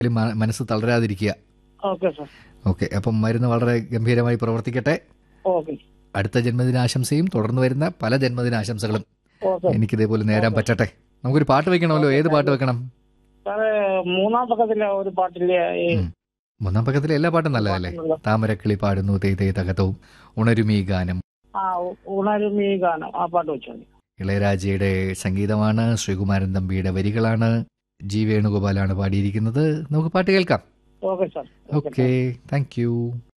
ഇതിലും മ- മനസ്സ് തളരാതിരിക്കുക ഓക്കെ സാർ ഓക്കെ അപ്പം മരുന്ന് വളരെ ഗംഭീരമായി പ്രവർത്തിക്കട്ടെ ഓക്കെ അടുത്ത ജന്മദിനാശംസയും തുടർന്ന് വരുന്ന പല ജന്മദിനാശംസകളും ഓക്കെ എനിക്ക് ഇതേപോലെ നേരാൻ പറ്റട്ടെ നമുക്കൊരു പാട്ട് വെക്കണമല്ലോ ഏത് പാട്ട് വെക്കണം സാറേ മൂന്നാം പക്കത്തിലെ ഒരു പാട്ടില്ലേ ഈ ഉം. മൂന്നാം പക്കത്തിലെ എല്ലാ പാട്ടും നല്ലതല്ലേ പാട്ടുണ്ടല്ലോ. താമരക്കിളി പാടുന്നു തേ തേ തകതവും ഉണരുമീ ഗാനം ആ ഉ- ഉണരും ഈ ഗാനം ആ പാട്ട് വെച്ചോ ഇളയരാജയുടെ സംഗീതമാണ് ശ്രീകുമാരൻ തമ്പിയുടെ വരികളാണ് ജി വേണുഗോപാലാണ് പാടിയിരിക്കുന്നത് നമുക്ക് പാട്ട് കേൾക്കാം okay sir okay thank U